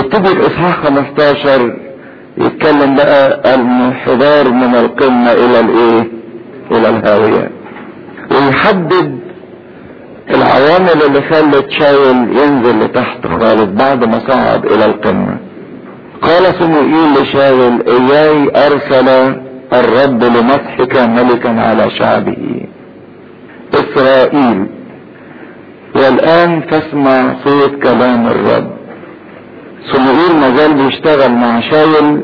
ويبتدي في اصحاح 15 يتكلم بقى الانحدار من القمة الى الايه الى الهاوية ويحدد العوامل اللي خلت شاول ينزل لتحت خالص بعد ما صعد الى القمة قال صموئيل لشاول اياي ارسل الرب لمسحك ملكا على شعبه اسرائيل والان تسمع صوت كلام الرب صموئيل ما زال بيشتغل مع شاول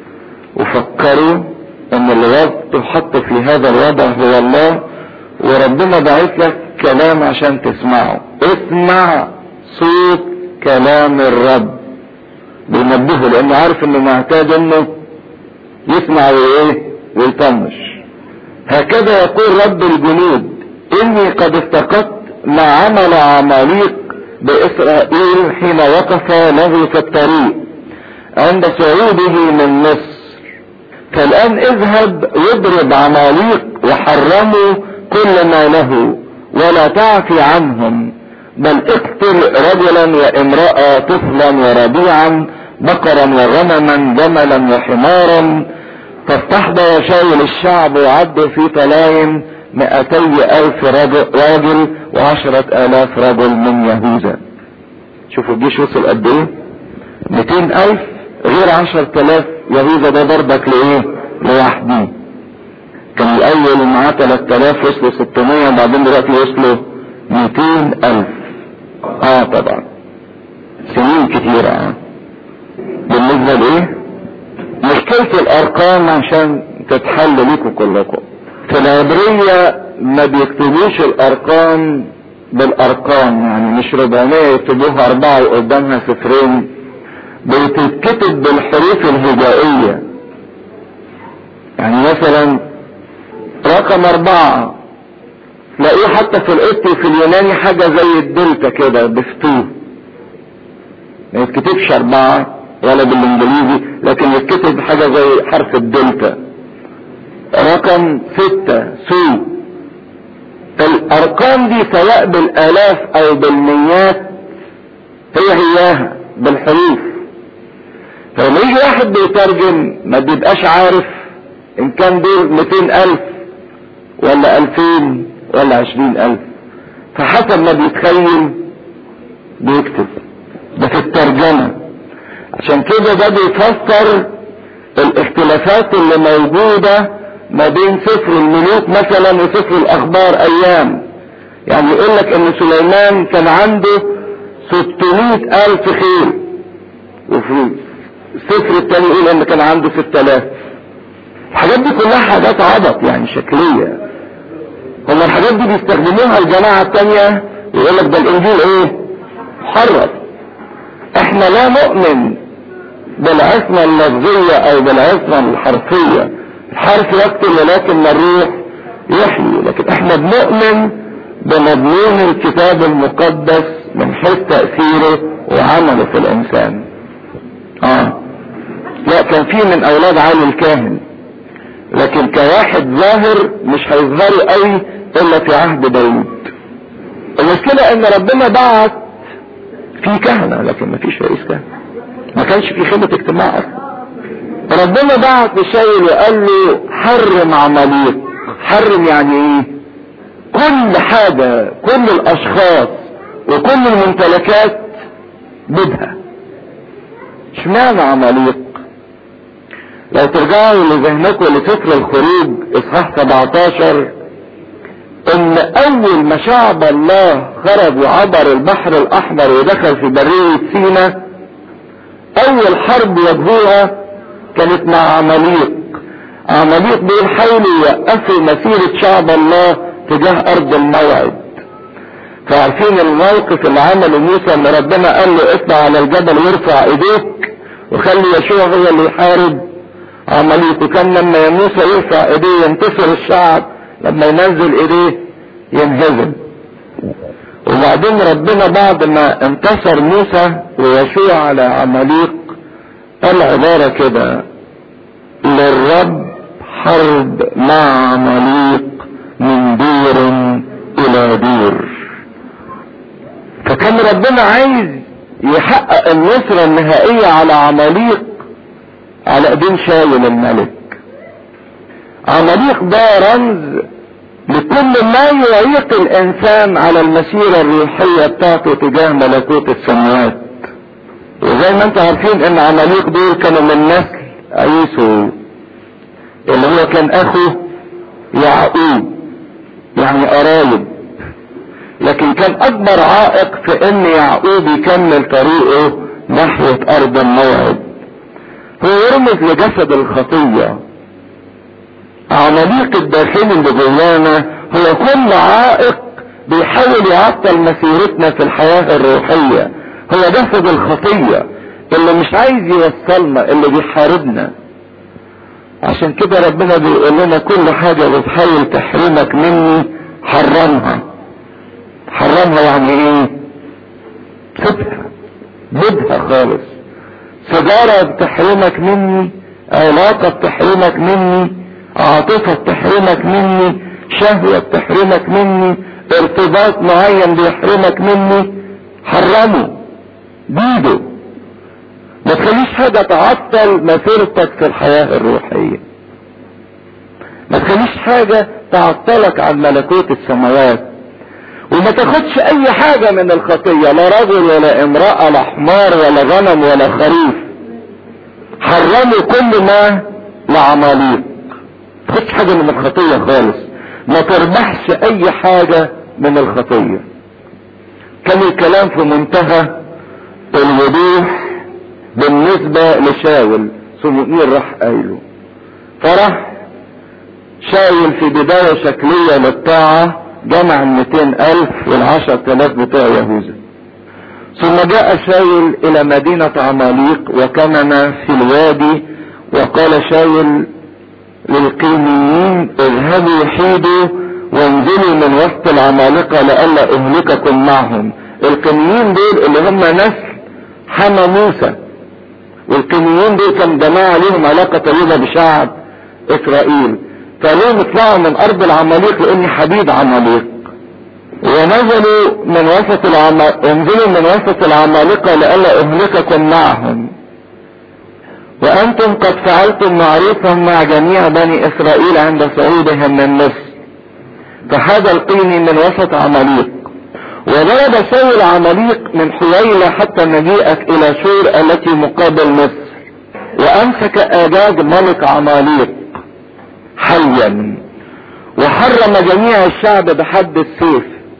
وفكروا ان الوضع حط في هذا الوضع هو الله وربنا باعث لك كلام عشان تسمعه اسمع صوت كلام الرب بينبهه لانه عارف انه معتاد انه يسمع وايه ويطنش هكذا يقول رب الجنود اني قد افتقدت ما عمل عماليق باسرائيل حين وقف له في الطريق عند صعوده من مصر فالان اذهب واضرب عماليق وحرموا كل ما له ولا تعفي عنهم بل اقتل رجلا وامرأة طفلا ورضيعا بقرا وغنما جملا وحمارا فاستحضر شاول الشعب وعدوا في طلايم مئتي الف رجل, راجل وعشرة الاف رجل من يهوذا شوفوا الجيش وصل قد ايه مئتين الف غير عشرة الاف يهوذا ده ضربك لايه لوحده كان الاول معاه 3000 وصلوا 600 وبعدين دلوقتي وصلوا 200 الف اه طبعا سنين كتيرة اه بالنسبة لايه مشكلة الارقام عشان تتحل ليكم كلكم في العبرية ما بيكتبوش الارقام بالارقام يعني مش 400 يكتبوها اربعة وقدامها صفرين بتتكتب بالحروف الهجائية يعني مثلا رقم اربعة تلاقيه حتى في القبطي وفي اليوناني حاجة زي الدلتا كده بفتوه ما يتكتبش اربعة ولا بالانجليزي لكن يتكتب حاجة زي حرف الدلتا رقم ستة سو الارقام دي سواء بالالاف او بالميات هي هياها بالحروف فلما يجي واحد بيترجم ما بيبقاش عارف ان كان دول 200 الف ولا 2000 ولا 20 الف فحسب ما بيتخيل بيكتب ده في الترجمة عشان كده ده بيفسر الاختلافات اللي موجودة ما بين سفر الملوك مثلا وسفر الاخبار ايام يعني يقول لك ان سليمان كان عنده 600 الف خيل وفي السفر التاني يقول ان كان عنده 6000 الحاجات دي كلها حاجات عبط يعني شكلية هما الحاجات دي بيستخدموها الجماعة التانية ويقول لك ده الانجيل ايه محرف احنا لا نؤمن بالعصمة اللفظية او بالعصمة الحرفية الحرف يقتل ولكن الروح يحيي لكن احنا بنؤمن بمضمون الكتاب المقدس من حيث تأثيره وعمله في الانسان اه لا كان في من اولاد علي الكاهن لكن كواحد ظاهر مش هيظهروا قوي الا في عهد داوود المشكلة ان ربنا بعت في كهنة لكن ما فيش رئيس كهنة ما كانش في خدمة اجتماع اصلا ربنا بعت لشاول وقال له حرم عماليق حرم يعني ايه كل حاجة كل الاشخاص وكل الممتلكات بدها اشمعنى عماليق لو ترجعوا لذهنكم لفكر الخروج اصحاح 17 ان اول ما شعب الله خرج وعبر البحر الاحمر ودخل في برية سينا اول حرب يواجهوها كانت مع عماليق عماليق دول حاولوا يوقفوا مسيرة شعب الله تجاه ارض الموعد فعارفين الموقف اللي عمله موسى ان ربنا قال له اطلع على الجبل وارفع ايديك وخلي يشوع هو اللي يحارب عملية وكان لما موسى يرفع ايديه ينتصر الشعب لما ينزل ايديه ينهزم وبعدين ربنا بعد ما انتصر موسى ويشوع على عماليق قال عبارة كده للرب حرب مع عماليق من دير الى دير فكان ربنا عايز يحقق النصرة النهائية على عماليق على ايدين شاول الملك عماليق ده رمز لكل ما يعيق الانسان على المسيرة الروحية بتاعته تجاه ملكوت السماوات وزي ما انتم عارفين ان عماليق دول كانوا من نسل عيسو اللي هو كان اخو يعقوب يعني قرايب لكن كان اكبر عائق في ان يعقوب يكمل طريقه ناحية ارض الموعد هو يرمز لجسد الخطية عماليق الداخلي اللي جوانا هو كل عائق بيحاول يعطل مسيرتنا في الحياة الروحية هو جسد الخطية اللي مش عايز يوصلنا اللي بيحاربنا عشان كده ربنا بيقول لنا كل حاجة بتحاول تحرمك مني حرمها حرمها يعني ايه سيبها بدها خالص سيجارة بتحرمك مني علاقة بتحرمك مني عاطفة بتحرمك مني شهوة بتحرمك مني ارتباط معين بيحرمك مني حرمه بيده ما تخليش حاجة تعطل مسيرتك في الحياة الروحية ما تخليش حاجة تعطلك عن ملكوت السماوات وما تاخدش اي حاجة من الخطية لا رجل ولا امرأة لا حمار ولا غنم ولا خريف حرموا كل ما لعماليق ما تاخدش حاجة من الخطية خالص ما تربحش اي حاجة من الخطية كان الكلام في منتهى الوضوح بالنسبة لشاول صموئيل راح قايله فرح شاول في بداية شكلية للطاعة جمع المئتين الف والعشر تلاف بتوع يهوذا ثم جاء شاول الى مدينة عماليق وكمن في الوادي وقال شاول للقينيين اذهبوا حيدوا وانزلوا من وسط العمالقة لئلا اهلككم معهم القينيين دول اللي هم نسل حمى موسى والقينيين دول كان جماعة ليهم علاقة طيبة بشعب اسرائيل فقالوا اطلعوا من ارض العماليق لاني حبيب عماليق ونزلوا من وسط العم... انزلوا من وسط العمالقة لئلا اهلككم معهم وانتم قد فعلتم معروفا مع جميع بني اسرائيل عند صعودهم من مصر فهذا القيني من وسط عماليق وضرب شاول عماليق من حويلة حتى مجيئك الى شور التي مقابل مصر وامسك اجاج ملك عماليق حيا وحرم جميع الشعب بحد السيف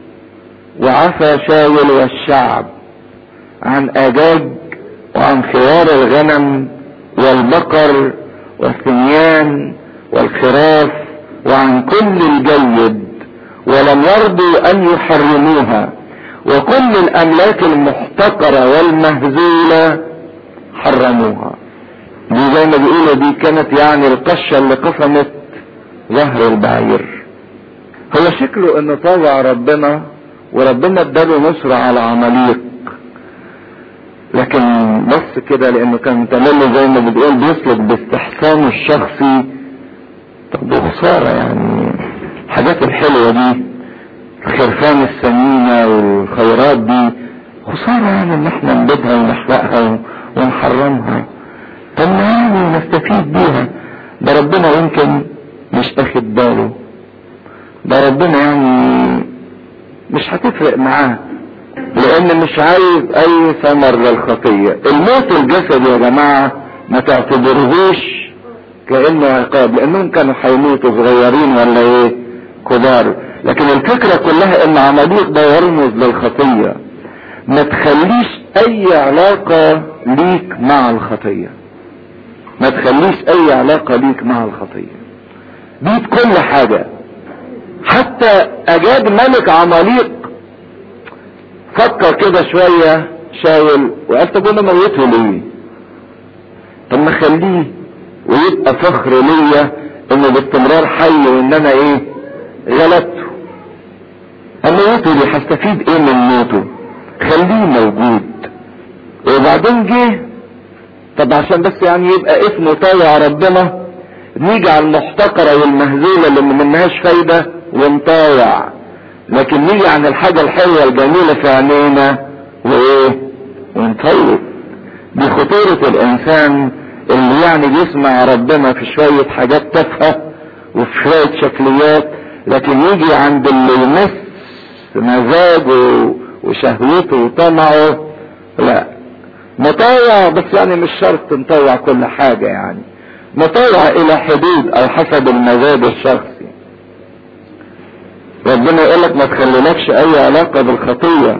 وعفى شاول والشعب عن اجاج وعن خوار الغنم والبقر والثنيان والخراف وعن كل الجيد ولم يرضوا ان يحرموها وكل الاملاك المحتقرة والمهزولة حرموها دي زي ما بيقولوا دي كانت يعني القشة اللي قسمت ظهر البعير هو شكله انه طاوع ربنا وربنا اداله نصرة على عماليق لكن بص كده لانه كان تملي زي ما بتقول بيسلك باستحسانه الشخصي طب خسارة يعني الحاجات الحلوة دي الخرفان السمينة والخيرات دي خسارة يعني ان احنا نبيدها ونحرقها ونحرمها طب ما يعني نستفيد بيها ده ربنا يمكن مش اخد باله ده ربنا يعني مش هتفرق معاه لان مش عايز اي ثمر للخطية الموت الجسدي يا جماعة ما تعتبرهوش كانه عقاب لانهم كانوا هيموتوا صغيرين ولا ايه كبار لكن الفكرة كلها ان عمليق ده يرمز للخطية ما تخليش اي علاقة ليك مع الخطية ما تخليش اي علاقة ليك مع الخطية بيت كل حاجة حتى اجاد ملك عماليق فكر كده شوية شاول وقال طب انا موته ليه طب ما خليه ويبقى فخر ليا انه باستمرار حي وان انا ايه غلبته اموته ليه هستفيد ايه من موته خليه موجود وبعدين جه طب عشان بس يعني يبقى اسمه طايع ربنا نيجي على المحتقرة والمهزولة اللي منهاش فايدة ونطايع لكن نيجي عن الحاجة الحلوة الجميلة في عينينا وايه ونفوت دي خطورة الانسان اللي يعني بيسمع ربنا في شوية حاجات تافهة وفي شوية شكليات لكن يجي عند اللي يمس مزاجه وشهوته وطمعه لا مطاوع بس يعني مش شرط نطوع كل حاجة يعني مطاوع الى حدود او حسب المزاج الشخصي ربنا يقولك ما تخليلكش اي علاقة بالخطية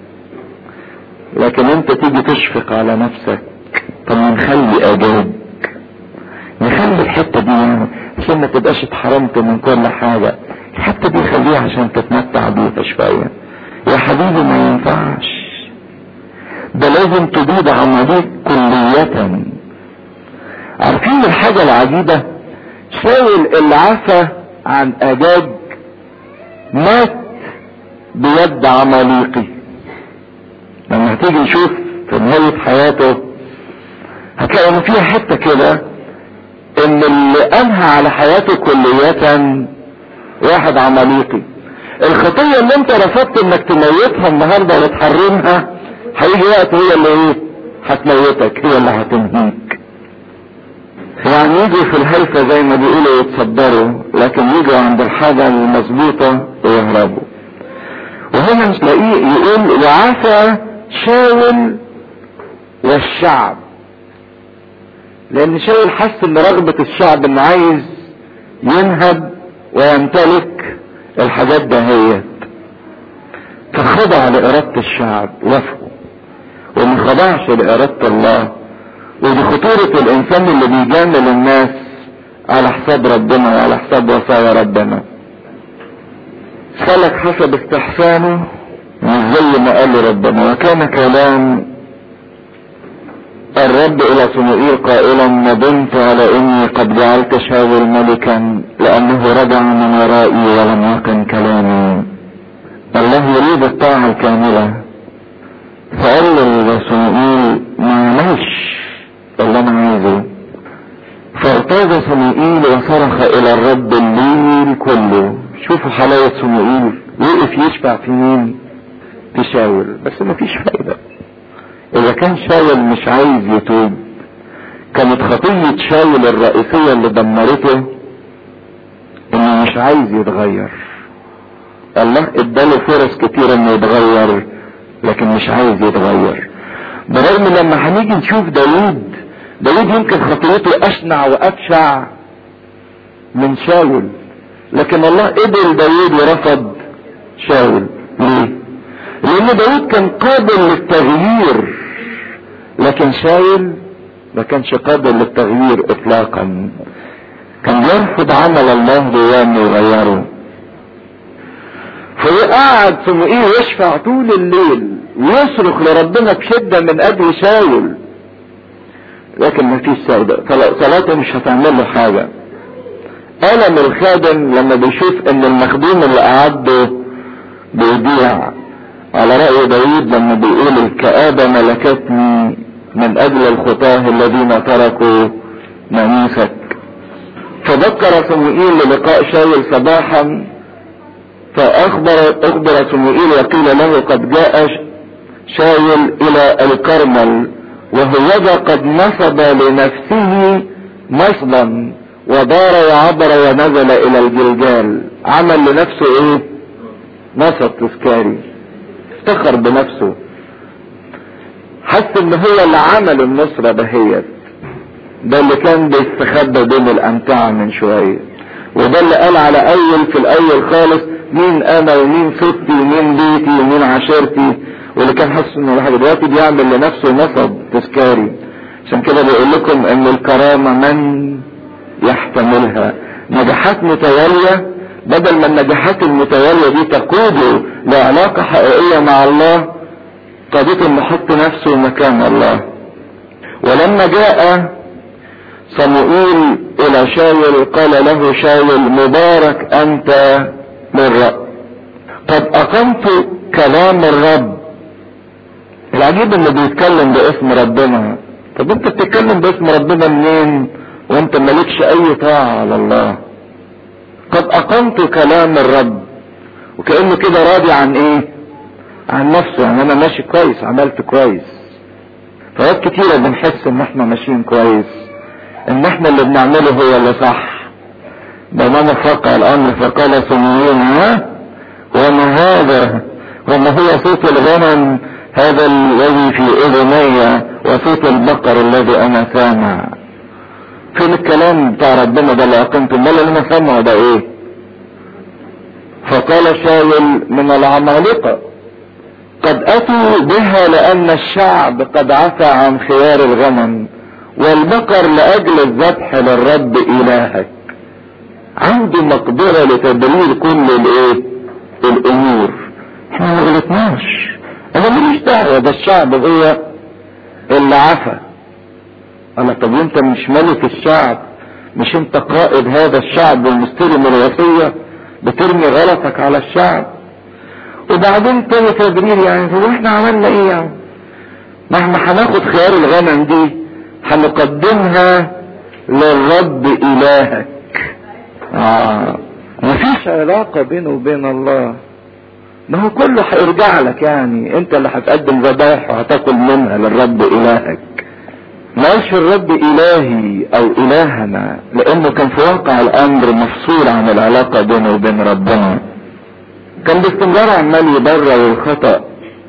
لكن انت تيجي تشفق على نفسك طب نخلي اجاب نخلي الحتة دي يعني عشان ما تبقاش اتحرمت من كل حاجة الحتة دي خليها عشان تتمتع بيها شوية يا حبيبي ما ينفعش ده لازم تبيد عمليك كلية عارفين الحاجة العجيبة شاول اللي عفى عن اجاج مات بيد عماليقي لما هتيجي نشوف في نهاية حياته هتلاقي ان فيها حتة كده ان اللي انهى على حياته كلية واحد عماليقي الخطية اللي انت رفضت انك تميتها النهاردة وتحرمها هيجي وقت هي اللي ايه هتموتك هي اللي هتنهيك يعني يجوا في الهيفة زي ما بيقولوا يتصدروا لكن يجوا عند الحاجة المظبوطة ويهربوا وهنا تلاقيه يقول وعفى شاول والشعب لان شاول حس ان رغبة الشعب انه عايز ينهب ويمتلك الحاجات دهيت فخضع لإرادة الشعب وافقوا وما خضعش لإرادة الله ودي خطورة الإنسان اللي بيجامل الناس على حساب ربنا وعلى حساب وصايا ربنا سلك حسب استحسانه مش زي ما قال ربنا وكان كلام الرب الى صموئيل قائلا ندمت على اني قد جعلت شاول ملكا لانه رجع من ورائي ولم يقن كلامي الله يريد الطاعة الكاملة فقال لصموئيل ما عملش اللي انا عايزه فارتاز صموئيل وصرخ الى الرب الليل كله شوفوا حلاوة صموئيل وقف يشفع في مين في شاول بس مفيش فايدة اذا كان شاول مش عايز يتوب كانت خطية شاول الرئيسية اللي دمرته انه مش عايز يتغير الله اداله فرص كتير انه يتغير لكن مش عايز يتغير برغم لما هنيجي نشوف داوود داوود يمكن خطيته اشنع وابشع من شاول لكن الله قبل داوود ورفض شاول ليه لان داود كان قابل للتغيير لكن شاول ما كانش قابل للتغيير اطلاقا كان يرفض عمل الله جواه انه يغيره فقعد صموئيل يشفع طول الليل ويصرخ لربنا بشدة من اجل شاول لكن ما فيش سعادة صلاته مش هتعمل له حاجة ألم الخادم لما بيشوف ان المخدوم اللي قعده بيضيع على رأي داود لما بيقول الكآبة ملكتني من أجل الخطاه الذين تركوا ناموسك فذكر صموئيل للقاء شاول صباحا فأخبر أخبر صموئيل وقيل له قد جاء شاول إلى الكرمل وهوذا قد نصب لنفسه نصبا ودار وعبر ونزل إلى الجلجال عمل لنفسه إيه؟ نصب تذكاري افتخر بنفسه حس ان هو اللي عمل النصرة دهيت ده اللي كان بيستخبى بين الامتعة من شوية وده اللي قال على اول في الاول خالص مين انا ومين ستي ومين بيتي ومين عشيرتي واللي كان حاسس انه الواحد دلوقتي بيعمل لنفسه نصب تذكاري عشان كده بيقول لكم ان الكرامة من يحتملها نجاحات متوالية بدل ما النجاحات المتوالية دي تقوده لعلاقة حقيقية مع الله قضيت انه يحط نفسه مكان الله ولما جاء صموئيل الى شاول قال له شاول مبارك انت للرب قد اقمت كلام الرب العجيب انه بيتكلم باسم ربنا طب انت بتتكلم باسم ربنا منين وانت مالكش اي طاعة على الله قد اقمت كلام الرب وكأنه كده راضي عن ايه عن نفسه يعني انا ماشي كويس عملت كويس فوقت كتيرة بنحس ان احنا ماشيين كويس ان احنا اللي بنعمله هو اللي صح بينما فقع الامر فقال سميون ها وما هذا وما هو صوت الغنم هذا الذي في اذني وصوت البقر الذي انا سامع فين الكلام بتاع ربنا ده اللي اقمته امال اللي انا سامعه ده ايه فقال شاول من العمالقه قد اتوا بها لان الشعب قد عفى عن خيار الغنم والبقر لاجل الذبح للرب الهك عنده مقدرة لتدبير كل الايه الامور احنا ما غلطناش انا ماليش دعوة ده الشعب هو اللي عفى انا طب انت مش ملك الشعب مش انت قائد هذا الشعب والمستلم الوصية بترمي غلطك على الشعب وبعدين تاني تدبير يعني هو احنا عملنا ايه يعني مهما هناخد خيار الغنم دي هنقدمها للرب الهك آه. مفيش علاقة بينه وبين الله ما هو كله هيرجع لك يعني انت اللي هتقدم ذبائح وهتاكل منها للرب الهك ماشي الرب الهي او الهنا لانه كان في واقع الامر مفصول عن العلاقة بينه وبين ربنا كان باستمرار عمال يبرر الخطأ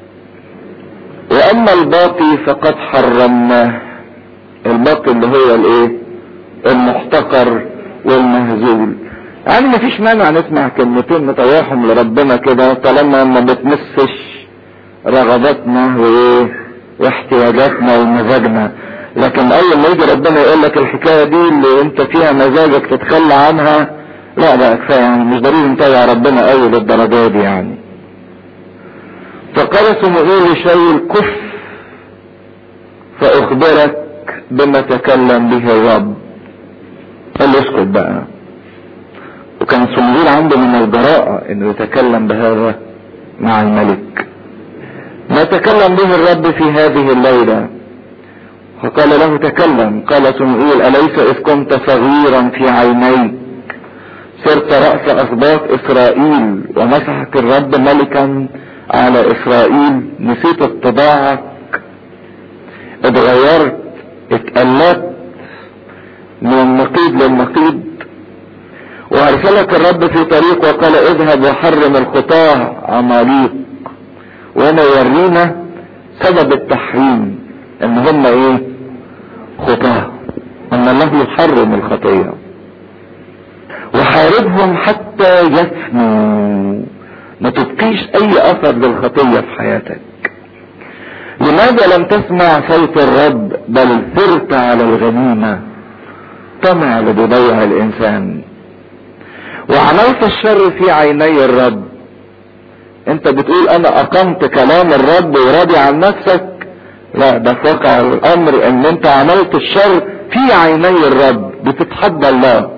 واما الباقي فقد حرمناه الباقي اللي هو الايه المحتقر والمهزول يعني مفيش مانع نسمع كلمتين نطوعهم لربنا كده طالما ما بتمسش رغباتنا وايه واحتياجاتنا ومزاجنا لكن اول ما يجي ربنا يقول لك الحكايه دي اللي انت فيها مزاجك تتخلى عنها لا بقى كفايه يعني مش ضروري نطيع ربنا قوي للدرجه دي يعني فقال سمعون لشاول كف فاخبرك بما تكلم به الرب قال له اسكت بقى وكان سمعون عنده من الجراءة انه يتكلم بهذا مع الملك ما تكلم به الرب في هذه الليلة فقال له تكلم قال سمعون أليس إذ كنت صغيرا في عينيك صرت رأس أسباط إسرائيل ومسحك الرب ملكا على إسرائيل نسيت اتضاعك اتغيرت اتقلبت من النقيض للنقيض وارسلك الرب في طريق وقال اذهب وحرم الخطاة عماليق وانا يورينا سبب التحريم ان هم ايه خطاة ان الله يحرم الخطية وحاربهم حتى يفنوا ما تبقيش اي اثر للخطية في حياتك لماذا لم تسمع صوت الرب بل ثرت على الغنيمة طمع لبضيع الانسان وعملت الشر في عيني الرب انت بتقول انا اقمت كلام الرب وراضي عن نفسك لا ده في واقع الامر ان انت عملت الشر في عيني الرب بتتحدى الله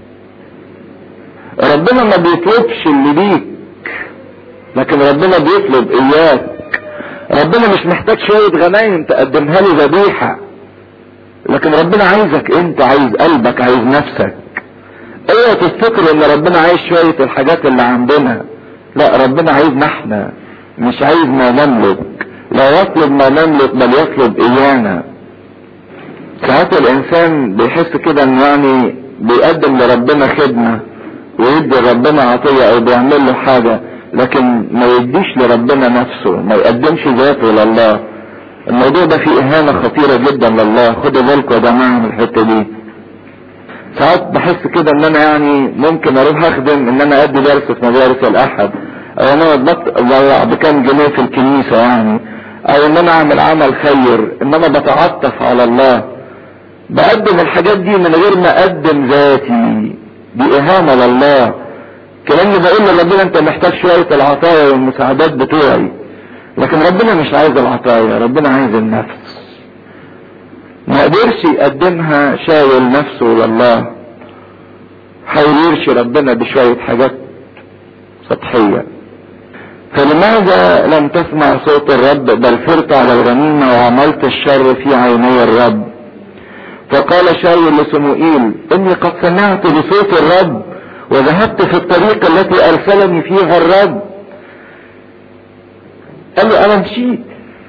ربنا ما بيطلبش اللي ليك لكن ربنا بيطلب اياك ربنا مش محتاج شوية غنايم تقدمها له ذبيحة لكن ربنا عايزك انت عايز قلبك عايز نفسك اوعى تفتكر ان ربنا عايز شوية الحاجات اللي عندنا لا ربنا عايزنا احنا مش عايز ما نملك لا يطلب ما نملك بل يطلب ايانا ساعات الانسان بيحس كده انه يعني بيقدم لربنا خدمة ويدي ربنا عطية او بيعمل له حاجة لكن ما يديش لربنا نفسه ما يقدمش ذاته لله الموضوع ده فيه اهانة خطيرة جدا لله خدوا بالكم يا جماعة من الحتة دي ساعات بحس كده ان انا يعني ممكن اروح اخدم ان انا ادي درس في مدارس الاحد او ان انا بطلع بكام جنيه في الكنيسة يعني او ان انا اعمل عمل خير ان انا بتعطف على الله بقدم الحاجات دي من غير ما اقدم ذاتي دي اهانة لله كلامي بقول لربنا انت محتاج شوية العطايا والمساعدات بتوعي لكن ربنا مش عايز العطايا ربنا عايز النفس ما قدرش يقدمها شاول نفسه لله حاول يرشي ربنا بشوية حاجات سطحية فلماذا لم تسمع صوت الرب بل فرت على الغنيمة وعملت الشر في عيني الرب فقال شاول لسموئيل اني قد سمعت بصوت الرب وذهبت في الطريق التي ارسلني فيها الرب قال له انا مشيت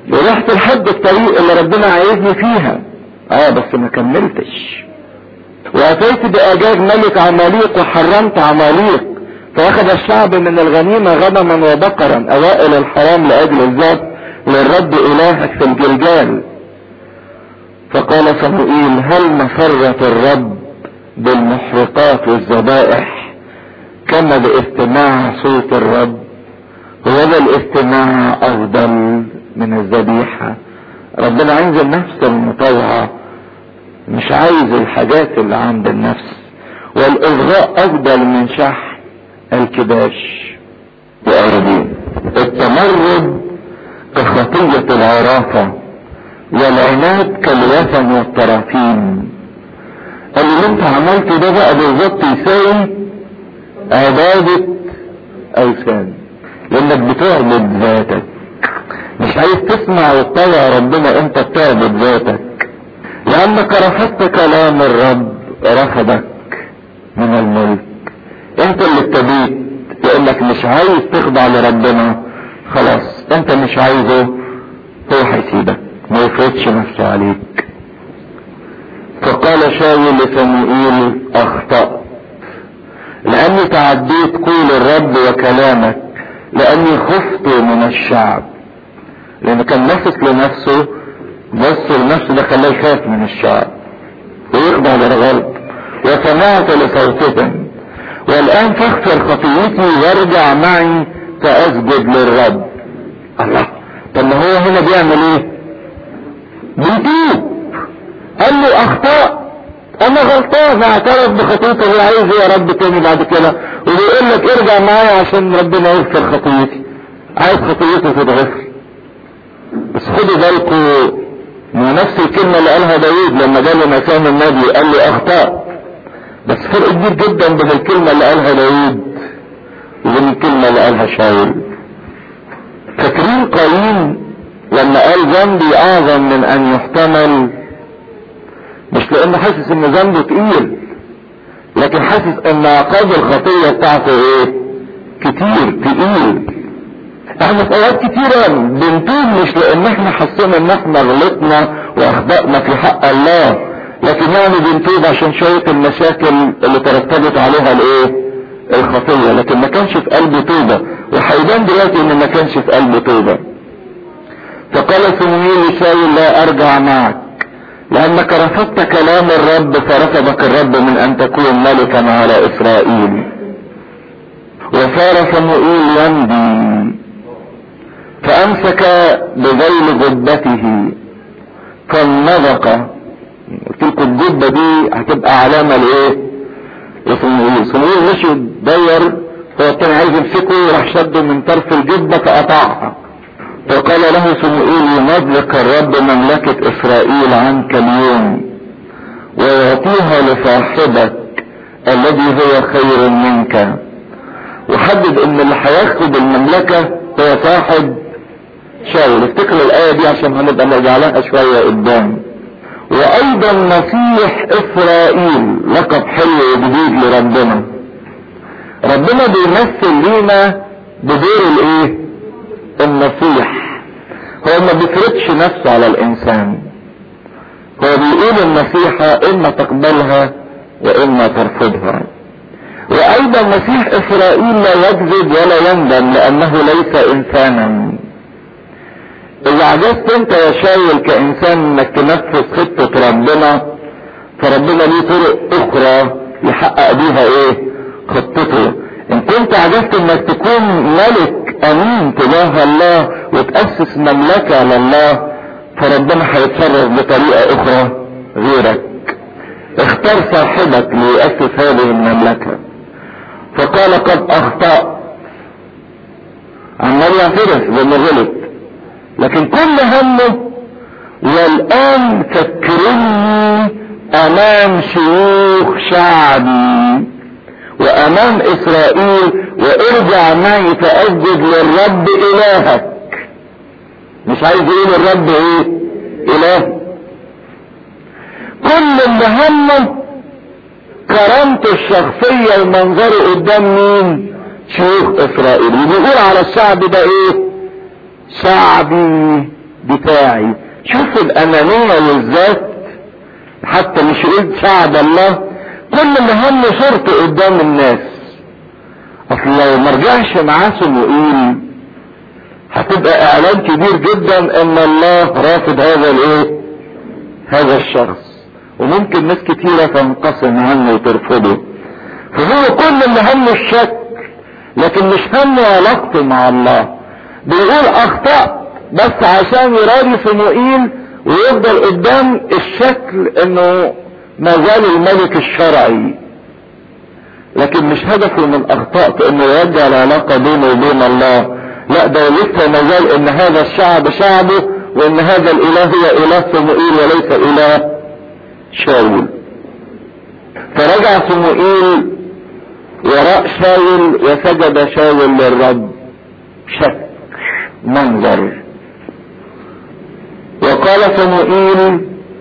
ورحت لحد الطريق اللي ربنا عايزني فيها اه بس ما كملتش واتيت باجاج ملك عماليق وحرمت عماليق فاخذ الشعب من الغنيمة غنما وبقرا اوائل الحرام لاجل الذات للرب الهك في الجلجال فقال صموئيل هل مسرت الرب بالمحرقات والذبائح كما باستماع صوت الرب وهذا الاستماع افضل من الذبيحة ربنا عايز النفس المطوعة مش عايز الحاجات اللي عند النفس والاصغاء افضل من شح الكباش وارضين التمرد كخطية العرافة والعناد كالوثن والطرافين قال اللي انت عملته ده بقى بالظبط يساوي عبادة اوثان لانك بتعبد ذاتك مش عايز تسمع وتطوع ربنا انت بتعبد ذاتك لانك رفضت كلام الرب رفضك من الملك انت اللي ابتديت لانك مش عايز تخضع لربنا خلاص انت مش عايزه هو هيسيبك ما يفرضش نفسه عليك فقال شاول لصموئيل اخطأت لاني تعديت قول الرب وكلامك لاني خفت من الشعب لانه كان نفس لنفسه بص لنفسه ده خلاه يخاف من الشعب ويخضع للغلب وسمعت لصوتهم والان فاغفر خطيتي وارجع معي فاسجد للرب الله طب ما هو هنا بيعمل ايه بيتوب قال له اخطأ انا غلطان اعترف بخطيته هو عايز ايه يا رب تاني بعد كده وبيقول لك ارجع معايا عشان ربنا يغفر خطيتي عايز خطيته تتغفر بس خدوا بالكم من نفس الكلمة اللي قالها داوود لما جاء لمكان النبي قال له اخطأ بس فرق كبير جدا بين الكلمة اللي قالها داوود وبين الكلمة اللي قالها شاول فاكرين قايين لما قال ذنبي اعظم من ان يحتمل مش لانه حاسس ان ذنبه تقيل لكن حاسس ان عقاب الخطية بتاعته ايه كتير تقيل احنا في اوقات كتيرة بنتوب مش لان احنا حسينا ان احنا غلطنا واخطأنا في حق الله لكن يعني بنتوب عشان شوية المشاكل اللي ترتبط عليها الايه الخطية لكن ما كانش في قلبه توبة وهيبان دلوقتي ان ما كانش في قلبه توبة فقال سمويل لشاول لا ارجع معك لانك رفضت كلام الرب فرفضك الرب من ان تكون ملكا على اسرائيل وصار صموئيل يمضي فامسك بذيل جبته فانمضق قلت لكم الجبة دي هتبقى علامة لايه لصموئيل صموئيل مشي يدور هو التاني عايز يمسكه راح شده من طرف الجبة فقطعها فقال له صموئيل يمضلك الرب مملكة اسرائيل عنك اليوم ويعطيها لصاحبك الذي هو خير منك وحدد ان اللي هياخد المملكة هو صاحب شاول افتكروا الاية دي عشان هنبقى نرجع لها شوية قدام وايضا مسيح اسرائيل لقب حلو وجديد لربنا ربنا بيمثل لينا بدور الايه المسيح هو ما بيفرضش نفسه على الانسان هو بيقول النصيحة اما تقبلها واما ترفضها وايضا مسيح اسرائيل لا يكذب ولا يندم لانه ليس انسانا اذا عجزت انت يا شاول كانسان انك تنفذ خطة ربنا فربنا ليه طرق اخرى يحقق بيها ايه خطته ان كنت عجزت انك تكون ملك امين تجاه الله وتأسس مملكة لله فربنا هيتصرف بطريقة اخرى غيرك اختار صاحبك ليؤسس هذه المملكة فقال قد اخطأ عمال يعترف بانه غلط لكن كل همه والان فكرني امام شيوخ شعبي وامام اسرائيل وارجع معي فاسجد للرب الهك مش عايز يقول الرب ايه اله كل اللي همه كرامته الشخصية ومنظره قدام مين شيوخ اسرائيل وبيقول على الشعب ده ايه شعبي بتاعي شوف الانانية والذات حتى مش يقول شعب الله كل اللي همه صورته قدام الناس اصل لو ما رجعش معاه سموئيل هتبقى اعلان كبير جدا ان الله رافض هذا الايه هذا الشخص وممكن ناس كتيرة تنقسم عنه وترفضه فهو كل اللي همه الشك لكن مش همه علاقته مع الله بيقول اخطأت بس عشان يراضي صموئيل ويفضل قدام الشكل انه ما زال الملك الشرعي لكن مش هدفه من اخطأت انه يرجع العلاقة بينه وبين الله لا ده لسه ما زال ان هذا الشعب شعبه وان هذا الاله هو اله صموئيل وليس اله شاول فرجع صموئيل وراء شاول وسجد شاول للرب شك منظر وقال صموئيل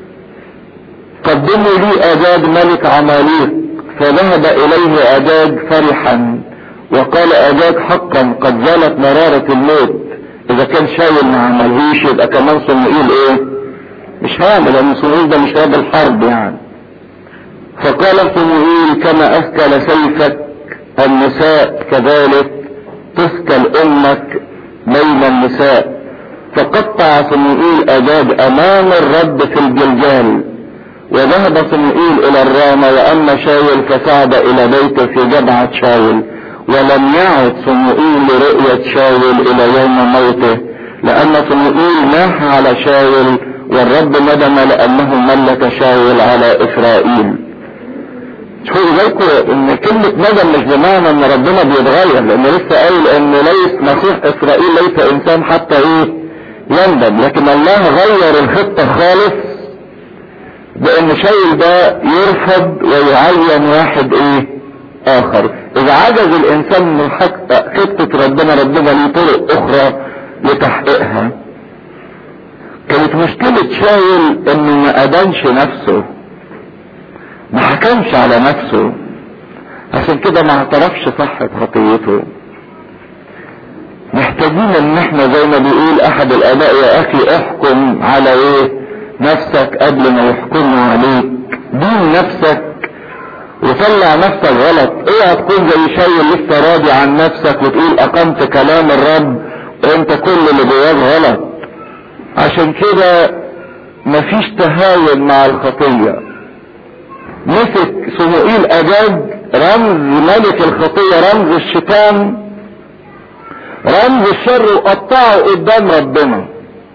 قدموا لي اجاد ملك عماليق فذهب اليه اجاد فرحا وقال اجاد حقا قد زالت مرارة الموت اذا كان شاول ما عملهوش يبقى كمان صموئيل ايه مش هعمل لان صموئيل ده مش هذا الحرب يعني فقال صموئيل كما اثكل سيفك النساء كذلك تثكل امك بين النساء فقطع صموئيل اجاد امام الرب في الجلجال وذهب صموئيل الى الرامة واما شاول فصعد الى بيته في جبعة شاول ولم يعد صموئيل لرؤية شاول الى يوم موته لان صموئيل ناح على شاول والرب ندم لانه ملك شاول على اسرائيل خدوا بالكم ان كلمة ندم مش بمعنى ان ربنا بيتغير لان لسه قايل ان ليس مسيح اسرائيل ليس انسان حتى ايه يندم لكن الله غير الخطة خالص بان شاول ده يرفض ويعين واحد ايه اخر اذا عجز الانسان من خطة ربنا ربنا ليه طرق اخرى لتحقيقها كانت مشكلة شاول انه ما ادانش نفسه ما حكمش على نفسه عشان كده ما اعترفش صحة خطيته محتاجين ان احنا زي ما بيقول احد الاباء يا اخي احكم على ايه نفسك قبل ما يحكموا عليك دين نفسك وطلع نفسك غلط اوعى تكون زي شاول لسه راضي عن نفسك وتقول اقمت كلام الرب وانت كل اللي جواك غلط عشان كده مفيش تهاون مع الخطيه مسك صموئيل اجاج رمز ملك الخطية رمز الشيطان رمز الشر وقطعه قدام ربنا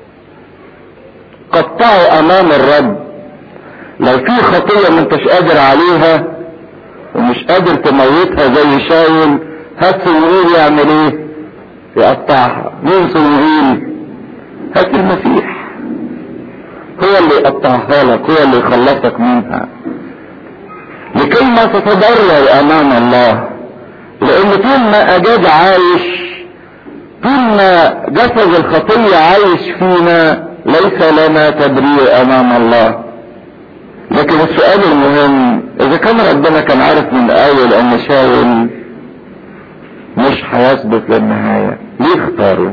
قطعه امام الرب لو في خطية ما انتش قادر عليها ومش قادر تموتها زي شاول هات صموئيل يعمل ايه يقطعها مين صموئيل هات المسيح هو اللي يقطعها لك هو اللي يخلصك منها لكي ما تتضرر امام الله لان طول ما اجاد عايش طول ما جسد الخطية عايش فينا ليس لنا تبرير امام الله لكن السؤال المهم اذا كان ربنا كان عارف من الاول ان شاول مش هيثبت للنهاية ليه اختاره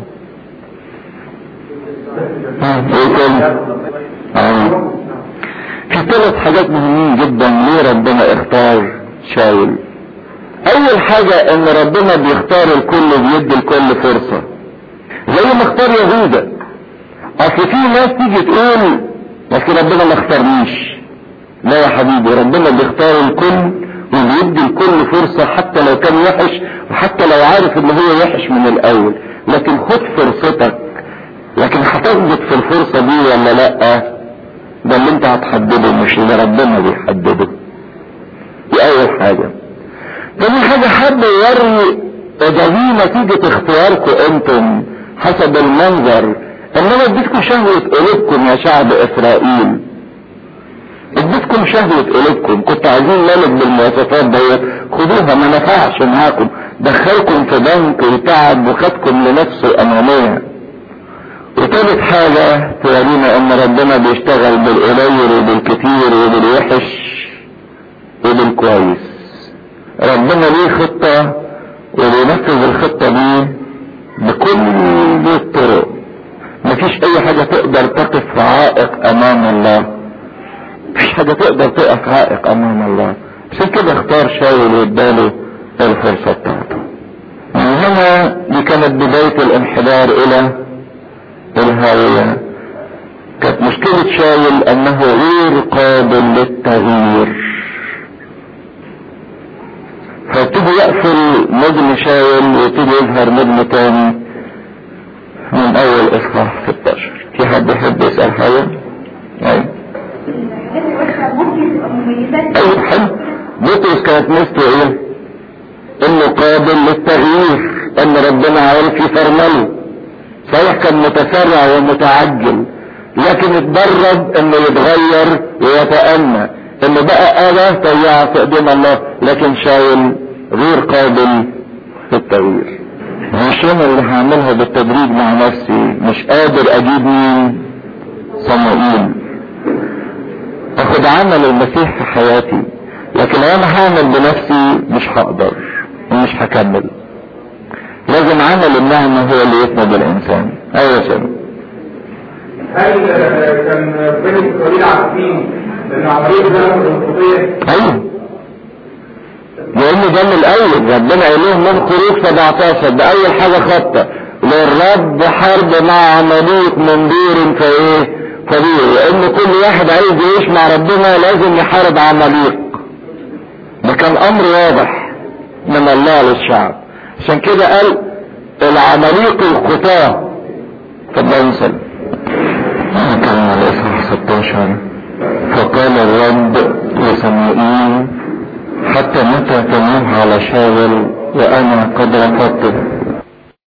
اه في ثلاث حاجات مهمين جدا ليه ربنا اختار شاول اول حاجة ان ربنا بيختار الكل وبيدي الكل فرصة زي ما اختار يهوذا اصل في ناس تيجي تقول لكن ربنا ما اختارنيش لا يا حبيبي ربنا بيختار الكل وبيدي الكل فرصة حتى لو كان وحش وحتى لو عارف ان هو وحش من الاول لكن خد فرصتك لكن هتثبت في الفرصة دي ولا لا ده اللي انت هتحدده مش اللي ربنا بيحدده دي اول حاجة تاني حاجة حب يوري ده دي نتيجة اختياركم انتم حسب المنظر انما اديتكم شهوة قلوبكم يا شعب اسرائيل اديتكم شهوة قلوبكم كنت عايزين ملك بالمواصفات ديت خدوها ما نفعش معاكم دخلكم في بنك وتعب وخدكم لنفسه امامية وتالت حاجة تورينا ان ربنا بيشتغل بالقليل وبالكتير وبالوحش وبالكويس ربنا ليه خطة وبينفذ الخطة دي بكل الطرق مفيش اي حاجة تقدر حاجة تقدر تقف عائق امام الله عشان كده اختار شاول واداله الفرصة بتاعته من هنا دي كانت بداية الانحدار الى الهاوية كانت مشكلة شاول انه غير قابل للتغيير فابتدي يقفل نجم شاول ويبتدي يظهر نجم تاني من اول اصحاح 16 في حد يحب يسأل حاجة؟ ايوه ايوه حلو بطرس كانت ميزته ايه؟ انه قابل للتغيير ان ربنا عارف يفرمله صحيح كان متسرع ومتعجل لكن اتدرب انه يتغير ويتأنى انه بقى آلة طيعة في ايدين الله لكن شاول غير قابل للتغيير عشان اللي هعملها بالتدريج مع نفسي مش قادر اجيب مين صموئيل اخد عمل المسيح في حياتي لكن لو انا هعمل بنفسي مش هقدر ومش هكمل لازم عمل النعمة هو اللي يسند الانسان ايوه سنة هل كان بني اسرائيل عارفين ان عمليه ذنب الخطيه ايوه لان ده من الاول ربنا قال لهم من خروج 17 ده اول حاجه خطه للرب حرب مع عماليق من دور فايه كبير لان كل واحد عايز يعيش مع ربنا لازم يحارب عماليق ده كان امر واضح من الله للشعب عشان كده قال العماليق الخطاه فالله يسلم كان على اصحاح 16 فقال الرب لصموئيل حتى متى تنوح على شاول وانا قد رفضته